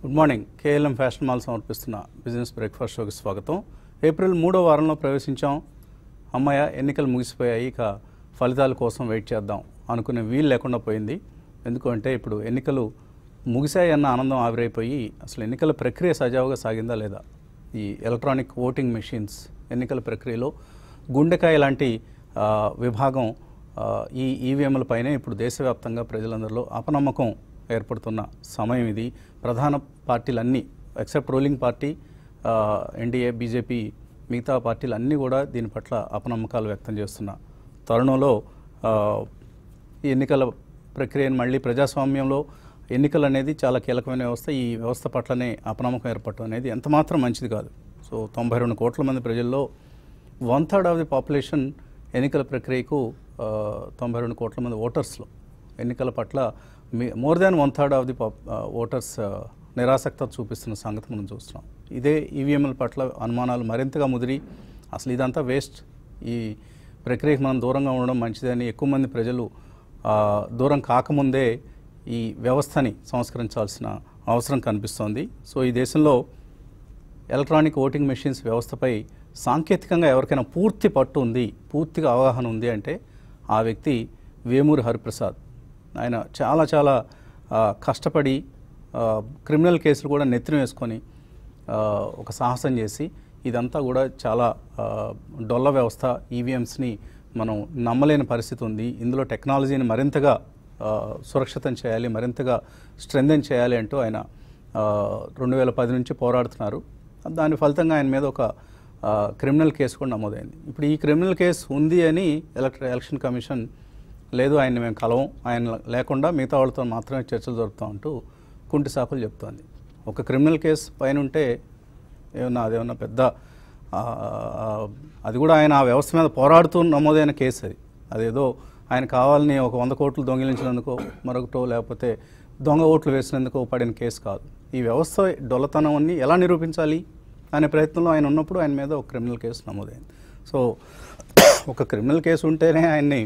Good morning KLM fashion mall సమర్పిస్తున్న business breakfast షోకి స్వాగతం ఏప్రిల్ మూడో వారంలో ప్రవేశించాం అమ్మాయ ఎన్నికలు ముగిసిపోయాయి ఇక ఫలితాల కోసం వెయిట్ చేద్దాం అనుకునే వీలు లేకుండా పోయింది ఎందుకంటే ఇప్పుడు ఎన్నికలు ముగిశాయి అన్న ఆనందం ఆవిరైపోయి అసలు ఎన్నికల ప్రక్రియ సజావుగా సాగిందా లేదా ఈ ఎలక్ట్రానిక్ ఓటింగ్ మెషిన్స్ ఎన్నికల ప్రక్రియలో గుండెకాయ లాంటి ఆ, విభాగం ఆ, ఈ ఈవీఎంల పైనే ఇప్పుడు దేశవ్యాప్తంగా ప్రజలందరిలో అపనమ్మకం ఏర్పడుతున్న సమయం ఇది ప్రధాన పార్టీలన్నీ except ruling party NDA BJP మిగతా పార్టీలు అన్నీ కూడా దీని పట్ల అపనమ్మకాలు వ్యక్తం చేస్తున్న తరుణంలో ఆ, ఈ ఎన్నికల ప్రక్రియను మళ్ళీ ప్రజాస్వామ్యంలో ఎన్నికలు అనేది చాలా కీలకమైన వ్యవస్థ ఈ వ్యవస్థ పట్లనే అపనమ్మకం ఏర్పడటం అనేది ఎంత మాత్రం మంచిది కాదు సో తొంభై రెండు కోట్ల మంది ప్రజల్లో one third of the population ఎన్నికల ప్రక్రియకు ఆ, తొంభై రెండు కోట్ల మంది ఓటర్స్లో ఎన్నికల పట్ల more than one third of the voters నిరాసక్తత చూపిస్తున్న సంగతి మనం చూస్తున్నాం ఇదే ఈవీఎంల పట్ల అనుమానాలు మరింతగా ముదిరి అసలు ఇదంతా వేస్ట్ ఈ ప్రక్రియకు మనం దూరంగా ఉండడం మంచిదని ఎక్కువ మంది ప్రజలు ఆ, దూరం కాకముందే ఈ వ్యవస్థని సంస్కరించాల్సిన అవసరం కనిపిస్తోంది సో ఈ దేశంలో ఎలక్ట్రానిక్ ఓటింగ్ మెషిన్స్ వ్యవస్థపై సాంకేతికంగా ఎవరికైనా పూర్తి పట్టు ఉంది పూర్తిగా అవగాహన ఉంది అంటే ఆ వ్యక్తి వేమూరి హరిప్రసాద్ ఆయన చాలా చాలా ఆ, కష్టపడి ఆ, క్రిమినల్ కేసులు కూడా నెత్తిన వేసుకొని ఆ, ఒక సాహసం చేసి ఇదంతా కూడా చాలా ఆ, డొల్ల వ్యవస్థ ఈవీఎంస్ని మనం నమ్మలేని పరిస్థితి ఉంది ఇందులో టెక్నాలజీని మరింతగా ఆ, సురక్షితం చేయాలి మరింతగా స్ట్రెంథెన్ చేయాలి అంటూ ఆయన రెండు వేల పది నుంచి పోరాడుతున్నారు దాని ఫలితంగా ఆయన మీద ఒక ఆ, క్రిమినల్ కేసు కూడా నమోదైంది ఇప్పుడు ఈ క్రిమినల్ కేసు ఉంది అని ఎలక్ట్ర ఎలక్షన్ కమిషన్ లేదు ఆయన మేము కలవం ఆయన లేకుండా మిగతా వాళ్ళతో మాత్రమే చర్చలు జరుపుతాం అంటూ కుంటి సాకులు చెప్తోంది ఒక క్రిమినల్ కేసు పైన ఉంటే ఏమన్నా అదేమన్నా పెద్ద ఆ, ఆ, అది కూడా ఆయన ఆ వ్యవస్థ మీద పోరాడుతూ నమోదైన కేసు అది అదేదో ఆయన కావాలని ఒక వంద కోట్లు దొంగిలించినందుకో మరొకటో లేకపోతే దొంగ ఓట్లు వేసినందుకో పడిన కేసు కాదు ఈ వ్యవస్థ డొల్లతనాన్ని ఎలా నిరూపించాలి అనే ప్రయత్నంలో ఆయన ఉన్నప్పుడు ఆయన మీద ఒక క్రిమినల్ కేసు నమోదైంది సో ఒక క్రిమినల్ కేసు ఉంటేనే ఆయన్ని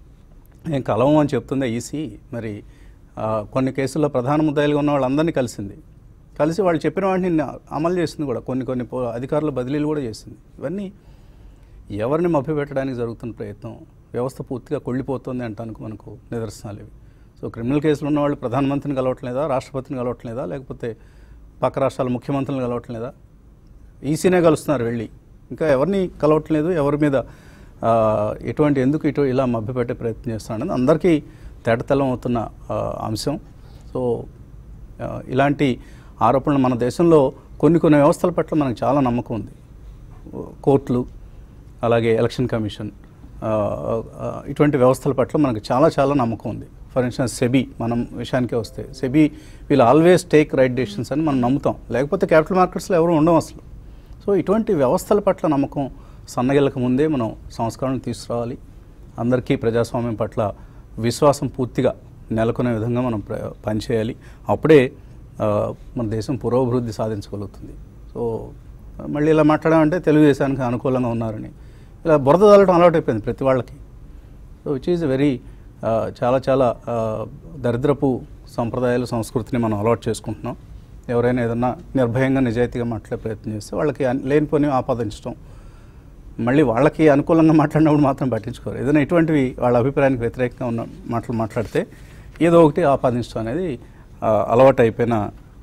ఏం కలవం అని చెప్తుంది ఈసీ మరి ఆ, కొన్ని కేసుల్లో ప్రధాన ముద్దాయిలుగా ఉన్న వాళ్ళందరినీ కలిసింది కలిసి వాళ్ళు చెప్పిన వాటిని న- అమలు చేసింది కూడా కొన్ని కొన్ని పో- అధికారుల బదిలీలు కూడా చేసింది ఇవన్నీ ఎవరిని మభ్యపెట్టడానికి జరుగుతున్న ప్రయత్నం వ్యవస్థ పూర్తిగా కొళ్ళిపోతుంది అంటానికి మనకు నిదర్శనాలు ఇవి సో క్రిమినల్ కేసులు ఉన్న వాళ్ళు ప్రధానమంత్రిని కలవట్లేదా రాష్ట్రపతిని కలవట్లేదా లేకపోతే పక్క రాష్ట్రాల ముఖ్యమంత్రులను కలవట్లేదా ఈసీనే కలుస్తున్నారు వెళ్ళి ఇంకా ఎవరిని కలవట్లేదు ఎవరి మీద ఆ, ఎటువంటి ఎందుకు ఇటు ఇలా మభ్యపెట్టే ప్రయత్నం చేస్తున్నాడని అందరికీ తేటతెల్లం అవుతున్న ఆ, అంశం సో ఆ, ఇలాంటి ఆరోపణలు మన దేశంలో కొన్ని కొన్ని వ్యవస్థల పట్ల మనకు చాలా నమ్మకం ఉంది కోర్టులు అలాగే ఎలక్షన్ కమిషన్ ఆ, ఆ, ఇటువంటి వ్యవస్థల పట్ల మనకు చాలా చాలా నమ్మకం ఉంది ఫర్ ఇన్స్టెన్స్ సెబీ మనం విషయానికే వస్తే సెబీ వీళ్ళు ఆల్వేస్ టేక్ రైట్ డెసిషన్స్ అని మనం నమ్ముతాం లేకపోతే క్యాపిటల్ మార్కెట్స్లో ఎవరు ఉండం అసలు సో ఇటువంటి వ్యవస్థల పట్ల నమ్మకం సన్నగిల్లక ముందే మనం సంస్కరణలు తీసుకురావాలి అందరికీ ప్రజాస్వామ్యం పట్ల విశ్వాసం పూర్తిగా నెలకొనే విధంగా మనం ప్ర పనిచేయాలి అప్పుడే ఆ, మన దేశం పురోభివృద్ధి సాధించగలుగుతుంది సో మళ్ళీ ఇలా మాట్లాడామంటే తెలుగుదేశానికి అనుకూలంగా ఉన్నారని ఇలా బురద తల్లడం అలవాటు అయిపోయింది ప్రతి వాళ్ళకి సో విచ్ ఈజ్ వెరీ చాలా చాలా ఆ, దరిద్రపు సంప్రదాయాలు సంస్కృతిని మనం అలవాటు చేసుకుంటున్నాం ఎవరైనా ఏదన్నా నిర్భయంగా నిజాయితీగా మాట్లాడే ప్రయత్నం చేస్తే వాళ్ళకి అన్- లేనిపోని ఆపాదించడం మళ్ళీ వాళ్ళకి అనుకూలంగా మాట్లాడినప్పుడు మాత్రం పట్టించుకోరు ఏదైనా ఇటువంటివి వాళ్ళ అభిప్రాయానికి వ్యతిరేకంగా ఉన్న మాటలు మాట్లాడితే ఏదో ఒకటి ఆపాదించడం అనేది ఆ, అలవాటు అయిపోయిన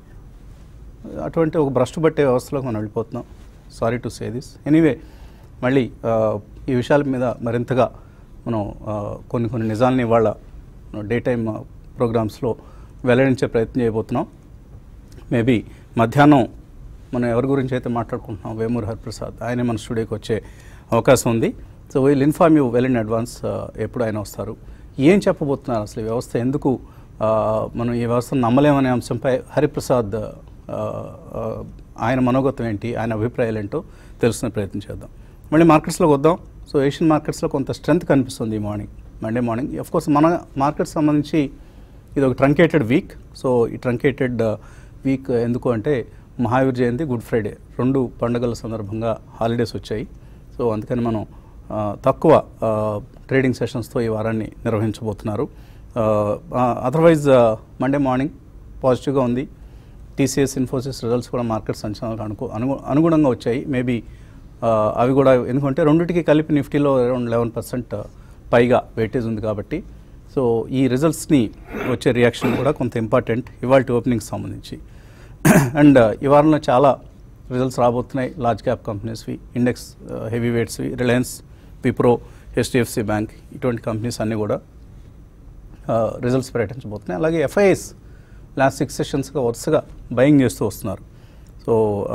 అటువంటి ఒక భ్రష్టు పట్టే వ్యవస్థలోకి మనం వెళ్ళిపోతున్నాం sorry to say this anyway మళ్ళీ ఆ, ఈ విషయాల మీద మరింతగా మనం ఆ, కొన్ని కొన్ని నిజాలని ఇవాళ డే టైమ్ ప్రోగ్రామ్స్లో వెల్లడించే ప్రయత్నం చేయబోతున్నాం మేబీ మధ్యాహ్నం మనం ఎవరి గురించి అయితే మాట్లాడుకుంటున్నాం వేమూరి హరిప్రసాద్ ఆయనే మన స్టూడియోకి వచ్చే అవకాశం ఉంది so we'll inform you well in advance ఎప్పుడు ఆయన వస్తారు ఏం చెప్పబోతున్నారు అసలు ఈ వ్యవస్థ ఎందుకు ఆ, మనం ఈ వ్యవస్థను నమ్మలేమనే అంశంపై హరిప్రసాద్ ఆ, ఆ, ఆయన మనోగతం ఏంటి ఆయన అభిప్రాయాలు ఏంటో తెలుసుకునే ప్రయత్నం చేద్దాం మళ్ళీ మార్కెట్స్లోకి వద్దాం సో ఏషియన్ మార్కెట్స్లో కొంత స్ట్రెంత్ కనిపిస్తుంది ఈ morning Monday morning of course మన మార్కెట్ సంబంధించి ఇది ఒక ట్రంకేటెడ్ వీక్ సో ఈ ట్రంకేటెడ్ వీక్ ఎందుకు అంటే మహావీర్ జయంతి గుడ్ ఫ్రైడే రెండు పండుగల సందర్భంగా హాలిడేస్ వచ్చాయి సో అందుకని మనం ఆ, తక్కువ ట్రేడింగ్ సెషన్స్తో ఈ వారాన్ని నిర్వహించబోతున్నారు అదర్వైజ్ మండే మార్నింగ్ పాజిటివ్గా ఉంది టీసీఎస్ ఇన్ఫోసిస్ రిజల్ట్స్ కూడా మార్కెట్ సంచలనాలకు అనుకు అనుగు అనుగుణంగా వచ్చాయి మేబీ అవి కూడా ఎందుకంటే రెండింటికి కలిపి నిఫ్టీలో అరౌండ్ లెవెన్ పర్సెంట్ పైగా వెయిటేజ్ ఉంది కాబట్టి సో ఈ రిజల్ట్స్ని వచ్చే రియాక్షన్ కూడా కొంత ఇంపార్టెంట్ ఇవాళ ఓపెనింగ్కి సంబంధించి అండ్ ఈ వారంలో చాలా రిజల్ట్స్ రాబోతున్నాయి లార్జ్ క్యాప్ కంపెనీస్వి ఇండెక్స్ హెవీ వెయిట్స్వి రిలయన్స్ విప్రో హెచ్డిఎఫ్సి బ్యాంక్ ఇటువంటి కంపెనీస్ అన్నీ కూడా రిజల్ట్స్ ప్రకటించబోతున్నాయి అలాగే ఎఫ్ఐఎస్ లాస్ట్ సిక్స్ సెషన్స్గా వరుసగా బయింగ్ చేస్తూ వస్తున్నారు సో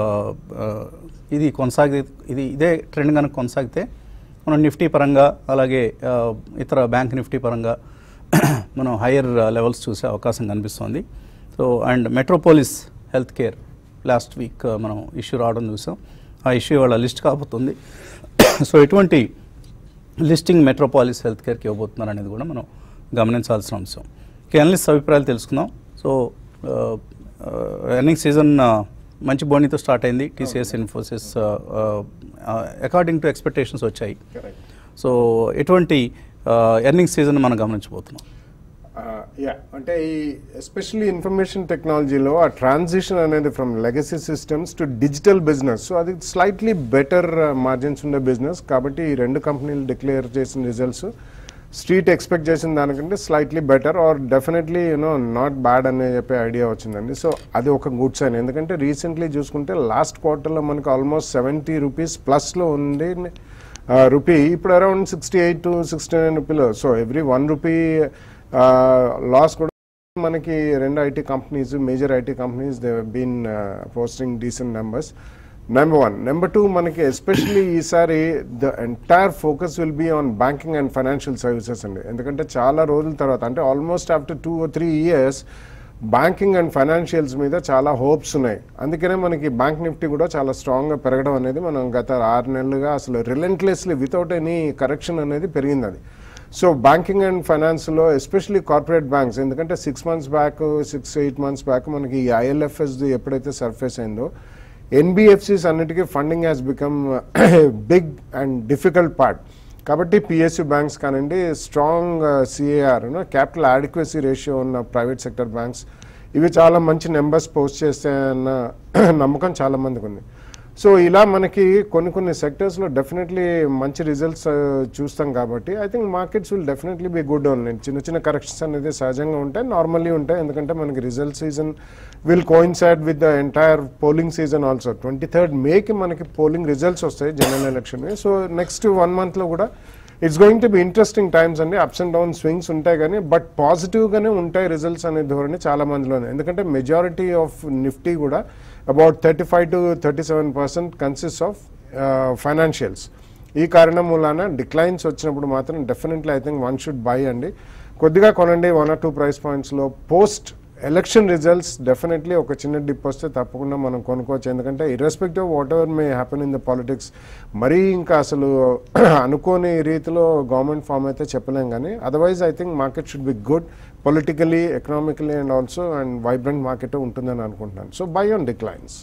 ఇది కొనసాగి ఇది ఇదే ట్రెండ్ కనుక కొనసాగితే మనం నిఫ్టీ పరంగా అలాగే ఆ, ఇతర బ్యాంక్ నిఫ్టీ పరంగా మనం హయ్యర్ లెవెల్స్ చూసే అవకాశం కనిపిస్తోంది so and Metropolis health care last week మనం ఇష్యూ రావడం చూసాం ఆ ఇష్యూ వాళ్ళ లిస్ట్ కాబోతుంది సో ఎటువంటి లిస్టింగ్ మెట్రోపాలిస్ హెల్త్ కేర్కి ఇవ్వబోతున్నారు అనేది కూడా మనం గమనించాల్సిన అంశం ఇక అనలిస్ట్ అభిప్రాయాలు తెలుసుకుందాం సో ఎర్నింగ్ సీజన్ మంచి బోనీతో స్టార్ట్ అయింది TCS Infosys according to expectations వచ్చాయి సో ఎటువంటి ఎర్నింగ్ సీజన్ మనం గమనించబోతున్నాం యా అంటే ఈ ఎస్పెషల్లీ ఇన్ఫర్మేషన్ టెక్నాలజీలో ఆ ట్రాన్సిషన్ అనేది from legacy systems to digital business so అది స్లైట్లీ బెటర్ మార్జిన్స్ ఉండే బిజినెస్ కాబట్టి ఈ రెండు కంపెనీలు డిక్లేర్ చేసిన రిజల్ట్స్ స్ట్రీట్ ఎక్స్పెక్ట్ చేసిన దానికంటే slightly better or definitely you know not bad అనే చెప్పే ఐడియా వచ్చిందండి సో అది ఒక గుడ్ సైన్ ఎందుకంటే రీసెంట్లీ చూసుకుంటే లాస్ట్ క్వార్టర్లో మనకు ఆల్మోస్ట్ సెవెంటీ రూపీస్ ప్లస్లో ఉంది రూపీ ఇప్పుడు around sixty eight to sixty nine రూపీలో so every one rupee loss కూడా మనకి రెండు IT companies major IT companies they been posting decent numbers number one number two మనకి ఎస్పెషలీ ఈసారి the entire focus will be on banking and financial services అండి ఎందుకంటే చాలా రోజుల తర్వాత అంటే almost after two three years banking and financials మీద చాలా హోప్స్ ఉన్నాయి అందుకనే మనకి బ్యాంక్ నిఫ్టీ కూడా చాలా స్ట్రాంగ్గా పెరగడం అనేది మనం గత ఆరు నెలలుగా అసలు రిలెంట్లెస్లీ వితౌట్ ఎనీ కరెక్షన్ అనేది పెరిగింది అది సో బ్యాంకింగ్ అండ్ ఫైనాన్స్లో ఎస్పెషలీ కార్పొరేట్ బ్యాంక్స్ ఎందుకంటే six months back six eight months back మనకి ఐఎల్ఎఫ్ఎస్ది ఎప్పుడైతే సర్ఫేస్ అయిందో ఎన్బిఎఫ్సిస్ అన్నిటికీ funding has become big and difficult part కాబట్టి పిఎస్యు బ్యాంక్స్ కానివ్వండి strong CAR capital adequacy ratio ఉన్న ప్రైవేట్ సెక్టర్ బ్యాంక్స్ ఇవి చాలా మంచి నెంబర్స్ పోస్ట్ చేస్తాయన్న నమ్మకం చాలా మందికి ఉంది సో ఇలా మనకి కొన్ని కొన్ని సెక్టర్స్లో డెఫినెట్లీ మంచి రిజల్ట్స్ చూస్తాం కాబట్టి I think markets will definitely be good only చిన్న చిన్న కరెక్షన్స్ అనేది సహజంగా ఉంటాయి నార్మల్లీ ఉంటాయి ఎందుకంటే మనకి result season will coincide with the entire polling season also twenty third మేకి మనకి పోలింగ్ రిజల్ట్స్ వస్తాయి general election so next one మంత్లో కూడా it's going to be interesting times అండి అప్స్ అండ్ డౌన్ స్వింగ్స్ ఉంటాయి కానీ బట్ పాజిటివ్గానే ఉంటాయి రిజల్ట్స్ అనే ధోరణి చాలా మందిలోనే ఎందుకంటే మెజారిటీ ఆఫ్ నిఫ్టీ కూడా about thirty five to thirty seven percent consist of financials ఈ కారణం మూలాన డిక్లైన్స్ వచ్చినప్పుడు మాత్రం definitely I think one should buy అండి కొద్దిగా కొనండి వన్ ఆర్ టూ ప్రైస్ పాయింట్స్లో పోస్ట్ ఎలక్షన్ రిజల్ట్స్ డెఫినెట్లీ ఒక చిన్న డిప్ వస్తే తప్పకుండా మనం కొనుక్కోవచ్చు ఎందుకంటే irrespective what ever may happen in the politics మరీ ఇంకా అసలు అనుకోని రీతిలో గవర్నమెంట్ ఫామ్ అయితే చెప్పలేం కానీ otherwise I think market should be good politically economically and also and vibrant market ఉంటుందని అనుకుంటున్నాను so buy on declines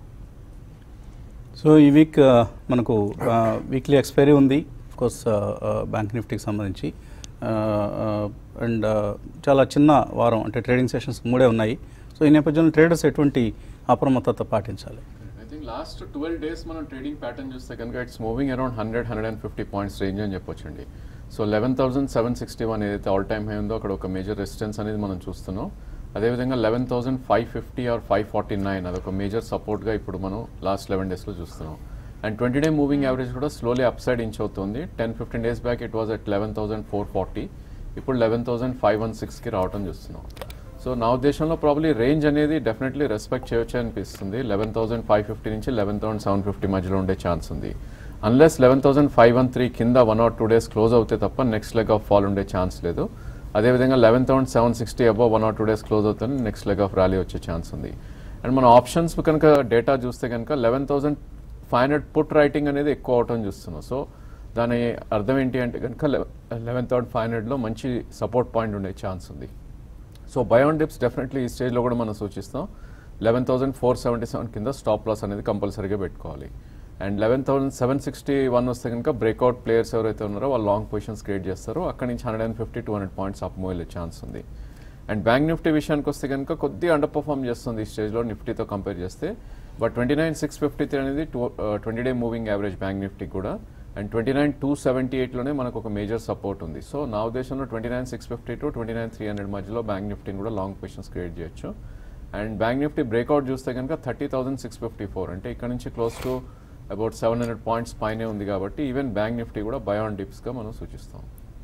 so ఈ వీక్ ఆ, మనకు వీక్లీ ఎక్స్పైరీ ఉంది కోర్స్ బ్యాంక్ నిఫ్టీకి సంబంధించి అండ్ చాలా చిన్న వారం అంటే ట్రేడింగ్ సెషన్స్ మూడే ఉన్నాయి సో ఈ నేపథ్యంలో ట్రేడర్స్ ఎటువంటి అప్రమత్తత పాటించాలి I think last twelve days మనం ట్రేడింగ్ ప్యాటర్న్ చూస్తే కనుక it's moving around hundred hundred and fifty points range అని చెప్పొచ్చండి so eleven thousand seven sixty one ఏదైతే ఆల్ టైమ్ హై ఉందో అక్కడ ఒక మేజర్ రెసిస్టెన్స్ అనేది మనం చూస్తున్నాం అదేవిధంగా eleven thousand five fifty or five forty nine అదొక మేజర్ సపోర్ట్గా ఇప్పుడు మనం లాస్ట్ లెవెన్ డేస్లో చూస్తున్నాం and twenty day moving average కూడా స్లోలీ అప్ సైడ్ ఇంచ్ అవుతుంది ten fifteen days back it was at eleven thousand four forty ఇప్పుడు eleven thousand five one సిక్స్కి రావటం చూస్తున్నాం సో నా ఉద్దేశంలో ప్రాబ్లీ రేంజ్ అనేది డెఫినెట్లీ రెస్పెక్ట్ చేయొచ్చు అనిపిస్తుంది లెవెన్ థౌసండ్ ఫైవ్ ఫిఫ్టీ నుంచి లెవెన్ థౌసండ్ సెవెన్ ఫిఫ్టీ మధ్యలో ఉండే ఛాన్స్ ఉంది unless eleven thousand five one three కింద one or two days close అవుతే తప్ప నెక్స్ట్ లెగ్ ఆఫ్ ఫాల్ ఉండే ఛాన్స్ లేదు అదేవిధంగా eleven thousand seven sixty above one or two days close అవుతుంది నెక్స్ట్ లెగ్ ఆఫ్ ర్యాలీ వచ్చే chance ఉంది and మన ఆప్షన్స్ కనుక డేటా చూస్తే కనుక eleven thousand five hundred put writing అనేది ఎక్కువ అవటం చూస్తున్నాం సో దాని అర్థం ఏంటి అంటే కనుక లెవెన్ థౌసండ్ ఫైవ్ హండ్రెడ్లో మంచి సపోర్ట్ పాయింట్ ఉండే ఛాన్స్ ఉంది సో బయోన్ డిప్స్ డెఫినెట్లీ ఈ స్టేజ్లో కూడా మనం సూచిస్తాం eleven thousand four seventy seven కింద స్టాప్ లాస్ అనేది కంపల్సరీగా పెట్టుకోవాలి and eleven thousand seven sixty one వస్తే కనుక బ్రేక్అవుట్ ప్లేయర్స్ ఎవరైతే ఉన్నారో వాళ్ళు లాంగ్ పొజిషన్స్ క్రియేట్ చేస్తారో అక్కడ నుంచి hundred and fifty two hundred points up move వెళ్ళే ఛాన్స్ ఉంది అండ్ బ్యాంక్ నిఫ్టీ విషయానికి వస్తే కనుక కొద్దిగా అండర్ పర్ఫామ్ చేస్తుంది ఈ స్టేజ్లో నిఫ్టీతో కంపేర్ చేస్తే but twenty nine six fifty three అనేది two twenty day moving average bank Nifty కూడా and twenty nine two seventy ఎయిట్లోనే మనకు ఒక మేజర్ సపోర్ట్ ఉంది సో నా ఉద్దేశంలో twenty nine six fifty to twenty nine three hundred మధ్యలో బ్యాంక్ నిఫ్టీని కూడా లాంగ్ పొజిషన్స్ క్రియేట్ చేయొచ్చు అండ్ బ్యాంక్ నిఫ్టీ బ్రేక్అవుట్ చూస్తే కనుక thirty thousand six fifty four అంటే ఇక్కడ నుంచి close to about seven hundred points పైనే ఉంది కాబట్టి ఈవెన్ బ్యాంక్ నిఫ్టీ కూడా బయాన్ డిప్స్గా మనం సూచిస్తాం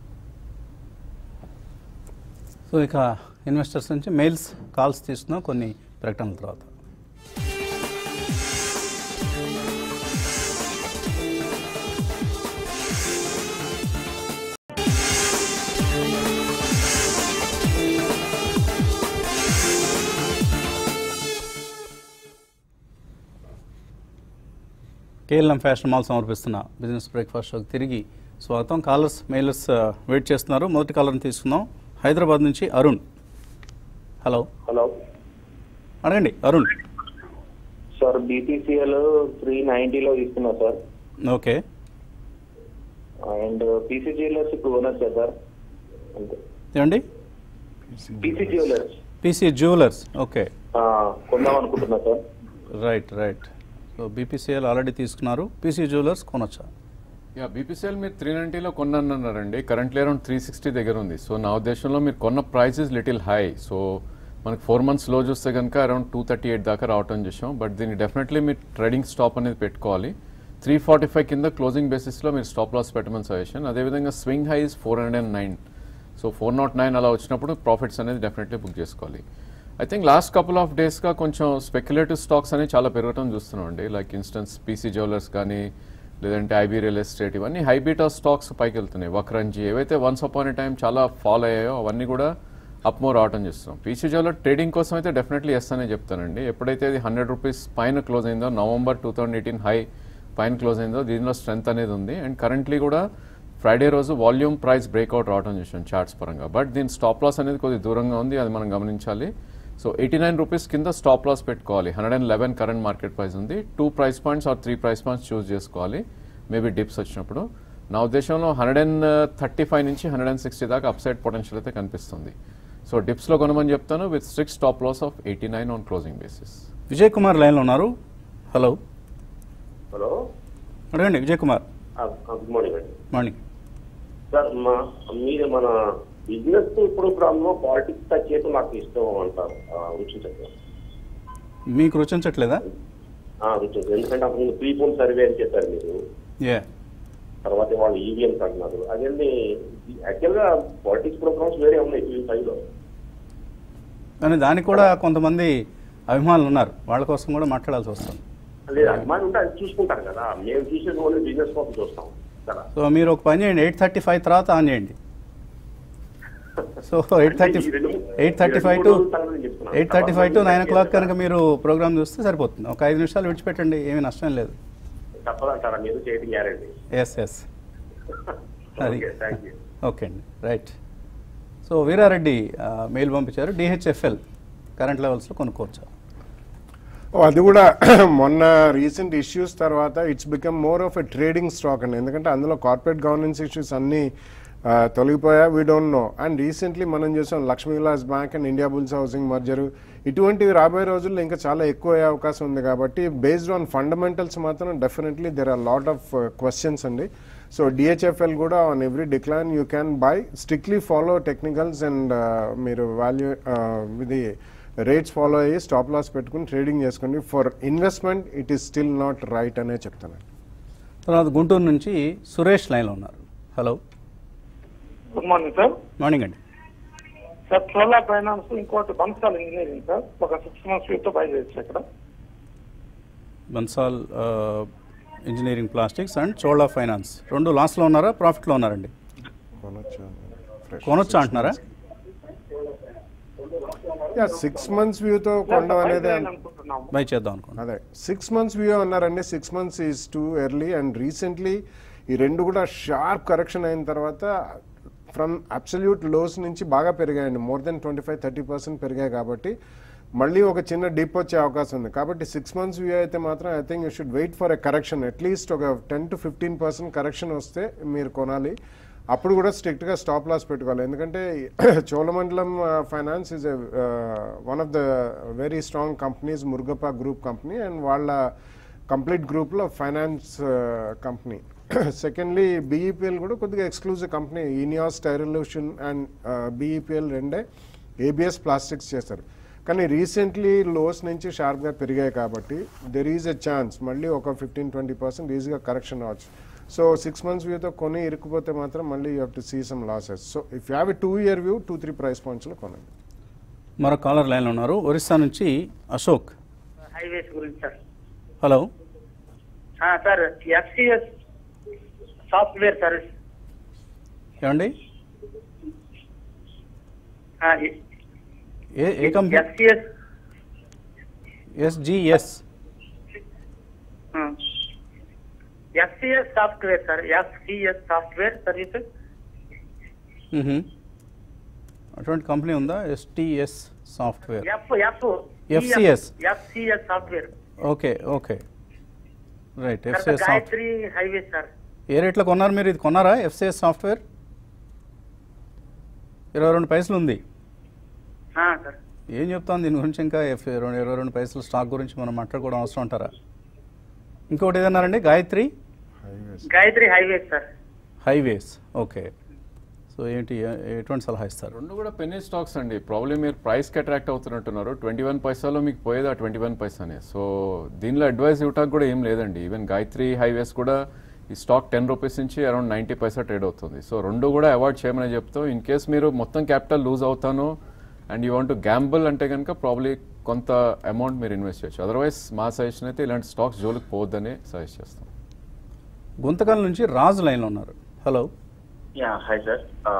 సో ఇక ఇన్వెస్టర్స్ నుంచి మెయిల్స్ కాల్స్ తీసుకున్నాం కొన్ని ప్రకటనల తర్వాత కేఎల్ఎం ఫ్యాషన్ మాల్ సమర్పిస్తున్న బిజినెస్ బ్రేక్ఫాస్ట్ షోకి తిరిగి స్వాగతం కాలర్స్ మెయిలర్స్ ఆ, వెయిట్ చేస్తున్నారు మొదటి కాలర్ని తీసుకుందాం హైదరాబాద్ నుంచి అరుణ్ హలో హలో అడగండి అరుణ్ సార్ బీపీసీఎల్ త్రీ నైన్టీలో తీసుకున్నా sir okay and PC jewellers ఇప్పుడు కొనొచ్చా సార్ అంతే ఏమండి PC jewellers PC jewellers okay కొందాం అనుకుంటున్నా sir right right so BPCL already తీసుకున్నారు పీసీ జ్యువెలర్స్ కొనొచ్చా యా బీపీసీఎల్ మీరు త్రీ నైంటీలో కొన్నారన్నారండి కరెంట్లీ అరౌండ్ త్రీ సిక్స్టీ దగ్గర ఉంది సో నా ఉద్దేశంలో మీరు కొన్న price is little high so మనకి ఫోర్ మంత్స్ లో చూస్తే కనుక అరౌండ్ టూ థర్టీ ఎయిట్ దాకా రావటం చేసాం బట్ దీన్ని డెఫినెట్లీ మీరు ట్రేడింగ్ స్టాప్ అనేది పెట్టుకోవాలి త్రీ ఫార్టీ ఫైవ్ కింద క్లోజింగ్ బేసిస్లో మీరు స్టాప్ లాస్ పెట్టమని సజెషన్ అదేవిధంగా swing highs four hundred and nine so four naught nine అలా వచ్చినప్పుడు ప్రాఫిట్స్ అనేది డెఫినెట్లీ బుక్ చేసుకోవాలి I think last couple of డేస్గా కొంచెం స్పెక్యులేటివ్ స్టాక్స్ అనేవి చాలా పెరగటం చూస్తున్నాం అండి లైక్ ఇన్స్టెన్స్ పీసీ జ్యువెలర్స్ కానీ లేదంటే ఐబీ రియల్ ఎస్టేట్ ఇవన్నీ హైబీటా స్టాక్స్ పైకి వెళ్తున్నాయి వక్రంజీ ఏవైతే వన్స్ అపాన్ ఏ టైం చాలా ఫాలో అయ్యాయో అవన్నీ కూడా అప్ మోర్ రావటం చేస్తున్నాం పీసీ జ్యువెలర్ ట్రేడింగ్ కోసం అయితే డెఫినెట్లీ ఎస్ అనే చెప్తానండి ఎప్పుడైతే అది హండ్రెడ్ రూపీస్ పైన క్లోజ్ అయిందో November two thousand eighteen high పైన క్లోజ్ అయిందో దీనిలో స్ట్రెంత్ అనేది ఉంది అండ్ కరెంట్లీ కూడా ఫ్రైడే రోజు వాల్యూమ్ ప్రైస్ బ్రేక్అవుట్ రావడం చూసాం చార్ట్స్ పరంగా బట్ దీని స్టాప్ లాస్ అనేది కొద్దిగా దూరంగా ఉంది అది మనం గమనించాలి సో ఎయిటీ నైన్ రూపీస్ కింద స్టాప్ లాస్ పెట్టుకోవాలి hundred and eleven current market price ఉంది two price points or three price points choose చేసుకోవాలి మేబీ డిప్స్ వచ్చినప్పుడు నా ఉద్దేశంలో హండ్రెడ్ అండ్ థర్టీ ఫైవ్ నుంచి హండ్రెడ్ అండ్ సిక్స్టీ దాకా అప్సైడ్ పొటెన్షియల్ అయితే కనిపిస్తుంది సో డిప్స్లో కొనమని చెప్తాను with strict stop loss of eighty nine on closing basis Vijay Kumar లైన్లో ఉన్నారు హలో హలో అడగండి విజయ్ కుమార్ గుడ్ మార్నింగ్ అండి మార్నింగ్ సార్ మా మీరు మన బిజినెస్ ఇప్పుడు ఇప్పుడు అందులో పాలిటిక్స్ టచ్ చేసి మాకు ఇష్టం అంటారు రుచించట్లేదు మీకు రుచించట్లేదా రుచించదు ఎందుకంటే అప్పుడు ప్రీ పోల్ సర్వే అని చెప్పారు మీరు ఏ తర్వాత వాళ్ళు ఈవీఎంస్ అంటున్నారు అదేంటి యాక్చువల్గా పాలిటిక్స్ ప్రోగ్రామ్స్ వేరే ఉన్నాయి టీవీ ఫైవ్ లో కానీ దానికి కూడా కొంతమంది అభిమానులు ఉన్నారు వాళ్ళ కోసం కూడా మాట్లాడాల్సి వస్తుంది లేదు అభిమానులు ఉంటే అది చూసుకుంటారు కదా మేము చూసేది ఓన్లీ బిజినెస్ కోసం చూస్తాం కదా సో మీరు ఒక పని చేయండి ఎయిట్ థర్టీ ఫైవ్ తర్వాత ఆన్ చేయండి so eight thirty eight thirty five to eight thirty five to nine o'clock కనుక మీరు ప్రోగ్రామ్ చూస్తే సరిపోతుంది ఒక ఐదు నిమిషాలు విడిచిపెట్టండి ఏమీ నష్టం లేదు తప్పదంటారా మీరు చేయడం గ్యారంటీ ఎస్ ఎస్ అది ఓకే థ్యాంక్ యూ ఓకే అండి రైట్ సో వీరారెడ్డి ఆ, మెయిల్ పంపించారు డిహెచ్ఎఫ్ఎల్ కరెంట్ లెవెల్స్లో కొనుక్కోవచ్చు ఓ, అది కూడా మొన్న రీసెంట్ ఇష్యూస్ తర్వాత it's become more of a trading stock అండి ఎందుకంటే అందులో కార్పొరేట్ గవర్నెన్స్ ఇష్యూస్ అన్ని ఆ, తొలగిపోయా we don't know and recently మనం చూసాం Lakshmi Vilas bank and Indiabulls housing merger ఇటువంటివి రాబోయే రోజుల్లో ఇంకా చాలా ఎక్కువ అయ్యే అవకాశం ఉంది కాబట్టి బేస్డ్ ఆన్ ఫండమెంటల్స్ మాత్రం definitely there are lot of questions అండి సో డిహెచ్ఎఫ్ఎల్ కూడా on every decline you can buy strictly follow technicals and మీరు వాల్యూ ఇది రేట్స్ ఫాలో అయ్యి స్టాప్ లాస్ పెట్టుకుని ట్రేడింగ్ చేసుకోండి for investment it is still not right అనే చెప్తాను తర్వాత గుంటూరు నుంచి సురేష్ లైన్లో ఉన్నారు hello good morning sir morning అండి సార్ సోలా ఫైనాన్స్ ఇంకోటి బన్సాల్ ఇంజనీరింగ్ సార్ ఒక సిక్స్ మంత్స్ వ్యూ తో బై చేయొచ్చు ఇక్కడ బన్సాల్ ఆ, engineering plastics and Chola finance రెండు లాస్లో ఉన్నారా ప్రాఫిట్లో ఉన్నారండి కొనొచ్చా అంటున్నారా యా సిక్స్ మంత్స్ వ్యూతో కొనడం అనేది అనుకుంటున్నాము బై చేద్దాం అనుకోండి అదే సిక్స్ మంత్స్ వ్యూ అన్నారండి six months is too early and recently ఈ రెండు కూడా షార్ప్ కరెక్షన్ అయిన తర్వాత ఫ్రమ్ అబ్సల్యూట్ లోస్ నుంచి బాగా పెరిగాయండి more than twenty five thirty percent పెరిగాయి కాబట్టి మళ్ళీ ఒక చిన్న డిప్ వచ్చే అవకాశం ఉంది కాబట్టి సిక్స్ మంత్స్ వ్యూ అయితే మాత్రం I think you should wait for a correction at least ఒక ten to fifteen percent correction వస్తే మీరు కొనాలి అప్పుడు కూడా స్ట్రిక్ట్గా స్టాప్ లాస్ పెట్టుకోవాలి ఎందుకంటే Cholamandalam finance is one of the very strong companies Murugappa group company and వాళ్ళ కంప్లీట్ గ్రూప్లో ఫైనాన్స్ కంపెనీ సెకండ్లీ బీఈపీఎల్ కూడా కొద్దిగా ఎక్స్క్లూజివ్ కంపెనీ ఈనియాస్ టైరల్యూషన్ అండ్ బీఈపీఎల్ రెండే ఏబిఎస్ ప్లాస్టిక్స్ చేస్తారు కానీ రీసెంట్లీ లోస్ నుంచి షార్ప్గా పెరిగాయి కాబట్టి దెర్ ఈజ్ ఎ ఛాన్స్ మళ్ళీ ఒక ఫిఫ్టీన్ ట్వంటీ పర్సెంట్ ఈజీగా కరెక్షన్ రావచ్చు సో సిక్స్ మంత్స్ వ్యూతో కొని ఇరుక్కుపోతే మాత్రం మళ్ళీ you have to see some losses so if you have a two year view two three price పాయింట్స్లో కొనండి మరో కాలర్ లైన్లో ఉన్నారు ఒరిస్సా నుంచి అశోక్ హైవేస్ గురించి సార్ హలో ఆ, సార్ ఎఫ్సిఎస్ సాఫ్ట్వేర్ సర్వీస్ ఏమండి ఆ, ఏ ఏ కంపెనీ ఎఫ్సిఎస్ ఎస్జిఎస్ ఆ, FCS software sir FCS software services అటువంటి కంపెనీ ఉందా STS software F F FCS. FCS software okay okay right sir FCS soft Gayatri highway sir ఏ రేట్లో కొన్నారు మీరు ఇది కొన్నారా ఎఫ్సిఎస్ సాఫ్ట్వేర్ ఇరవై రెండు పైసలు ఉంది ఆ, సార్ ఏం చెప్తాను దీని గురించి ఇంకా ఎఫ్ రెండు ఇరవై రెండు పైసలు స్టాక్ గురించి మనం మాట్లాడుకోవడం అవసరం అంటారా ఇంకొకటి ఏదన్నారండి Gayatri Gayatri highways sir highways okay so ఏంటి ఏ- ఎటువంటి సలహా ఇస్తారు రెండు కూడా పెన్నీ స్టాక్స్ అండి ప్రాబ్లమ్ మీరు ప్రైస్కి అట్రాక్ట్ అవుతున్నట్టున్నారు ట్వంటీ వన్ పైసాలో మీకు పోయేది ఆ ట్వంటీ వన్ పైసానే సో దీనిలో అడ్వైస్ ఇవ్వటానికి కూడా ఏం లేదండి ఈవెన్ గాయత్రి హైవేస్ కూడా ఈ స్టాక్ టెన్ రూపీస్ నుంచి అరౌండ్ నైంటీ పైసా ట్రేడ్ అవుతుంది సో రెండు కూడా అవాయిడ్ చేయమని చెప్తాం ఇన్ కేస్ మీరు మొత్తం క్యాపిటల్ లూజ్ అవుతాను and you want to gamble అంటే కనుక ప్రాబ్లీ కొంత అమౌంట్ మీరు ఇన్వెస్ట్ చేయొచ్చు అదర్వైజ్ మా సజెషన్ అయితే ఇలాంటి స్టాక్స్ జోలికి పోవద్దని సజెస్ట్ చేస్తాం గుంతకల్ నుంచి రాజు లైన్లో ఉన్నారు hello ya hi sir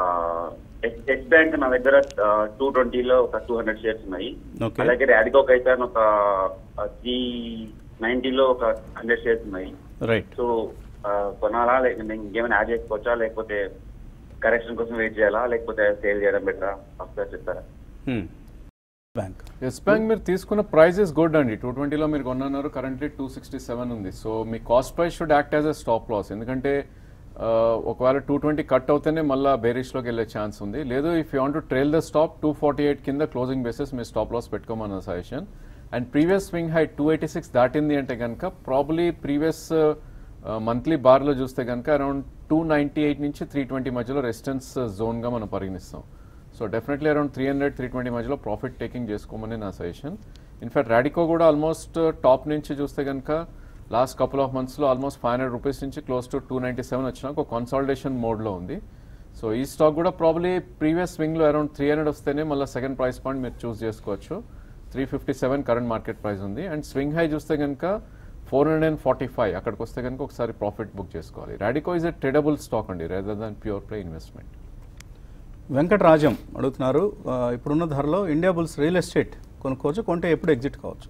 Yes Bank నా దగ్గర టూ ట్వంటీలో ఒక టూ హండ్రెడ్ షేర్స్ ఉన్నాయి Okay. అలాగే రాడికోక్ అయితే ఒక త్రీ నైన్టీలో ఒక హండ్రెడ్ షేర్స్ ఉన్నాయి రైట్ సో కొనాలా లేకపోతే ఇంకేమైనా యాడ్ చేసుకోవచ్చా లేకపోతే కరెక్షన్ కోసం వెయిట్ చేయాలా లేకపోతే సేల్ చేయడం బెటరా ఒకసారి చెప్తారా బ్యాంక్ ఎస్ బ్యాంక్ మీరు తీసుకున్న ప్రైస్ ఇస్ గుడ్ అండి టూ ట్వంటీలో మీరు కొన్నారు కరెంట్లీ టూ సిక్స్టీ సెవెన్ ఉంది సో మీ cost price should act as a stop loss ఎందుకంటే ఆ, ఒకవేళ టూ ట్వంటీ కట్ అవుతేనే మళ్ళీ బేరిష్లోకి వెళ్ళే ఛాన్స్ ఉంది లేదు if you want to trail the stop two forty eight కింద క్లోజింగ్ బేసిస్ మీరు స్టాప్ లాస్ పెట్టుకోమన్న suggestion and previous swing high two eighty six దాటింది అంటే కనుక ప్రాబ్లీ ప్రీవియస్ మంత్లీ బార్లో చూస్తే కనుక అరౌండ్ టూ నైంటీ ఎయిట్ నుంచి త్రీ ట్వంటీ మధ్యలో రెసిస్టెన్స్ జోన్గా మనం పరిగణిస్తాం so definitely around three hundred three twenty మధ్యలో ప్రాఫిట్ టేకింగ్ చేసుకోమని నా సజెషన్ ఇన్ఫాక్ట్ రాడికో కూడా ఆల్మోస్ట్ టాప్ నుంచి చూస్తే కనుక లాస్ట్ కపుల్ ఆఫ్ మంత్స్లో ఆల్మోస్ట్ ఫైవ్ హండ్రెడ్ రూపీస్ నుంచి close to two ninety seven వచ్చిన ఒక కన్సాలిడేషన్ మోడ్లో ఉంది సో ఈ స్టాక్ కూడా ప్రాబ్లీ ప్రీవియస్ స్వింగ్లో అరౌండ్ త్రీ హండ్రెడ్ వస్తేనే మళ్ళీ సెకండ్ ప్రైస్ పాయింట్ మీరు చూస్ చేసుకోవచ్చు three fifty seven current market price ఉంది అండ్ స్వింగ్ హై చూస్తే కనుక four hundred and forty five అక్కడికి వస్తే కనుక ఒకసారి ప్రాఫిట్ బుక్ చేసుకోవాలి Radico is a tradable stock అండి rather than pure play investment Venkatarajam అడుగుతున్నారు ఆ, ఇప్పుడున్న ధరలో ఇండియా బుల్స్ రియల్ ఎస్టేట్ కొనుక్కోవచ్చు కొంటే ఎప్పుడు ఎగ్జిట్ కావచ్చు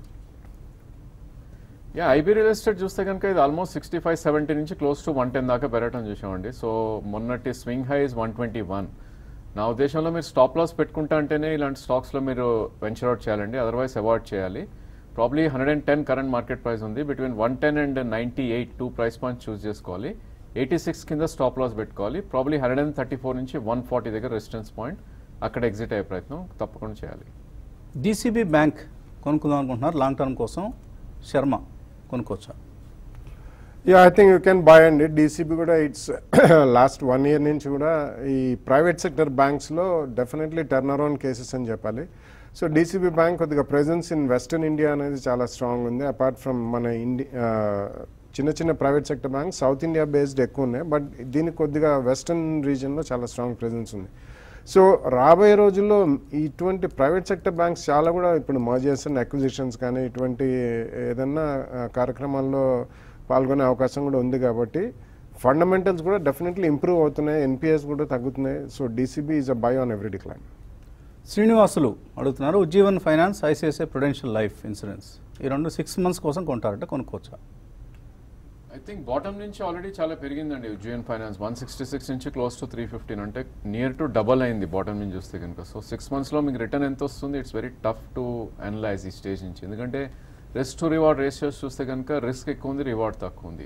యా ఐబీ రియల్ ఎస్టేట్ చూస్తే కనుక ఇది ఆల్మోస్ట్ సిక్స్టీ ఫైవ్ సెవెంటీ నుంచి క్లోజ్ టు వన్ టెన్ దాకా పెరగటం చూసామండి సో మొన్నటి swing high is one twenty one నా ఉద్దేశంలో మీరు స్టాప్ లాస్ పెట్టుకుంటా అంటేనే ఇలాంటి స్టాక్స్లో మీరు వెంచర్ అవుట్ చేయాలండి అదర్వైజ్ అవాయిడ్ చేయాలి probably hundred and ten current market price ఉంది between one ten and ninety eight two price points choose చేసుకోవాలి ఎయిటీ సిక్స్ కింద స్టాప్ లాస్ పెట్టుకోవాలి probably hundred and thirty four నుంచి వన్ ఫార్టీ దగ్గర resistance point అక్కడ exit అయ్యే ప్రయత్నం తప్పకుండా చేయాలి డీసీబీ బ్యాంక్ కొనుక్కుందాం అనుకుంటున్నారు లాంగ్ టర్మ్ కోసం శర్మ కొనుక్కోవచ్చా ya I think you can buy అండి డీసీబీ కూడా ఇట్స్ లాస్ట్ వన్ ఇయర్ నుంచి కూడా ఈ ప్రైవేట్ సెక్టర్ బ్యాంక్స్లో డెఫినెట్లీ టర్న్ అరౌండ్ కేసెస్ అని చెప్పాలి సో డీసీబీ బ్యాంక్ కొద్దిగా ప్రెజెన్స్ ఇన్ వెస్టర్న్ ఇండియా అనేది చాలా స్ట్రాంగ్ ఉంది అపార్ట్ ఫ్రమ్ మన ఇండియా చిన్న చిన్న private sector bank south India based ఎక్కువ ఉన్నాయి బట్ దీనికి కొద్దిగా వెస్టర్న్ రీజియన్లో చాలా స్ట్రాంగ్ ప్రెజెన్స్ ఉంది సో రాబోయే రోజుల్లో ఇటువంటి ప్రైవేట్ సెక్టర్ బ్యాంక్స్ చాలా కూడా ఇప్పుడు మర్జర్స్ అండ్ అక్విజిషన్స్ కానీ ఇటువంటి ఏదన్నా ఆ, కార్యక్రమాల్లో పాల్గొనే అవకాశం కూడా ఉంది కాబట్టి ఫండమెంటల్స్ కూడా డెఫినెట్లీ ఇంప్రూవ్ అవుతున్నాయి ఎన్పిఎస్ కూడా తగ్గుతున్నాయి so DCB is a buy on every decline Srinivasulu అడుగుతున్నారు Ujjivan finance ICICI prudential life insurance ఈ రెండు సిక్స్ మంత్స్ కోసం కొంటారంటే కొనుక్కోవచ్చా ఐ థింక్ బాటమ్ నుంచి ఆల్రెడీ చాలా పెరిగిందండి జిఎన్ ఫైనాన్స్ వన్ సిక్స్టీ సిక్స్ నుంచి క్లోజ్ టు త్రీ ఫిఫ్టీన్ అంటే నియర్ టు డబల్ అయింది బాటమ్ నుంచి చూస్తే కనుక సో సిక్స్ మంత్స్లో మీకు రిటర్న్ ఎంత వస్తుంది it's very tough to analyse ఈ స్టేజ్ నుంచి ఎందుకంటే రిస్క్ టు రివార్డ్ రేషియోస్ చూస్తే కనుక రిస్క్ ఎక్కువ ఉంది రివార్డ్ తక్కువ ఉంది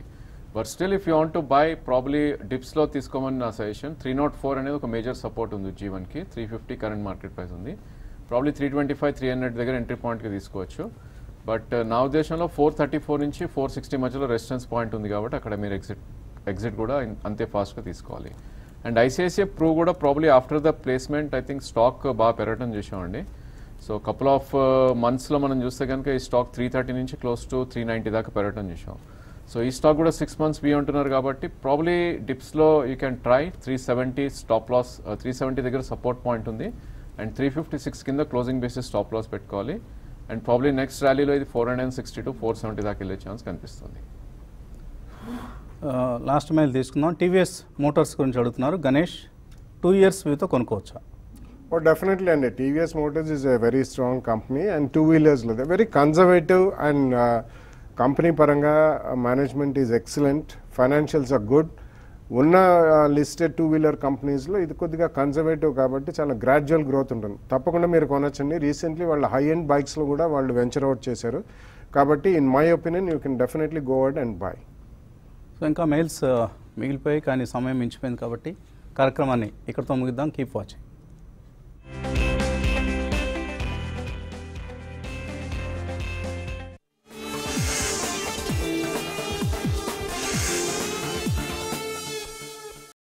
but still if you want to buy probably డిప్స్లో తీసుకోమని నా సజెషన్ త్రీ నాట్ ఫోర్ అనేది ఒక మేజర్ సపోర్ట్ ఉంది జీవన్కి three fifty current market price ఉంది probably three twenty five three hundred దగ్గర ఎంట్రీ పాయింట్కి తీసుకోవచ్చు బట్ నా ఉద్దేశంలో ఫోర్ థర్టీ ఫోర్ నుంచి ఫోర్ సిక్స్టీ మధ్యలో రెసిస్టెన్స్ పాయింట్ ఉంది కాబట్టి అక్కడ మీరు ఎగ్జిట్ ఎగ్జిట్ కూడా ఇన్- అంతే ఫాస్ట్గా తీసుకోవాలి అండ్ ఐసిఐసిఐ ప్రూ కూడా probably after the placement I think stock బాగా పెరగటం చూసామండి సో కపుల్ ఆఫ్ మంత్స్లో మనం చూస్తే కనుక ఈ స్టాక్ త్రీ థర్టీ నుంచి క్లోజ్ టు త్రీ నైంటీ దాకా పెరగటం చూసాం సో ఈ స్టాక్ కూడా సిక్స్ మంత్స్ బి ఉంటున్నారు కాబట్టి ప్రాబ్లీ డిప్స్లో you can try three seventy stop loss three seventy దగ్గర సపోర్ట్ పాయింట్ ఉంది అండ్ త్రీ ఫిఫ్టీ సిక్స్ కింద క్లోజింగ్ బేసిస్ స్టాప్ లాస్ పెట్టుకోవాలి అండ్ ప్రాబ్లీ నెక్స్ట్ ర్యాలీలో ఇది four hundred and sixty to four seventy దాకా వెళ్ళే ఛాన్స్ కనిపిస్తుంది లాస్ట్ మైల్ తీసుకుందాం టీవీఎస్ మోటార్స్ గురించి అడుగుతున్నారు గణేష్ టూ ఇయర్స్ వ్యూతో కొనుక్కోవచ్చా ఓ డెఫినెట్లీ అండి TVS motors is a very strong company and two వీలర్స్లో very conservative and company పరంగా management is excellent financials are good ఉన్న లిస్టెడ్ టూ వీలర్ కంపెనీస్లో ఇది కొద్దిగా కన్జర్వేటివ్ కాబట్టి చాలా గ్రాడ్యువల్ గ్రోత్ ఉంటుంది తప్పకుండా మీరు కొనొచ్చండి రీసెంట్లీ వాళ్ళ హై ఎండ్ బైక్స్లో కూడా వాళ్ళు వెంచర్ అవుట్ చేశారు కాబట్టి in my opinion you can definitely go out and buy so ఇంకా మెయిల్స్ మిగిలిపోయి కానీ సమయం మించిపోయింది కాబట్టి కార్యక్రమాన్ని ఇక్కడితో ముగిద్దాం కీప్ వాచింగ్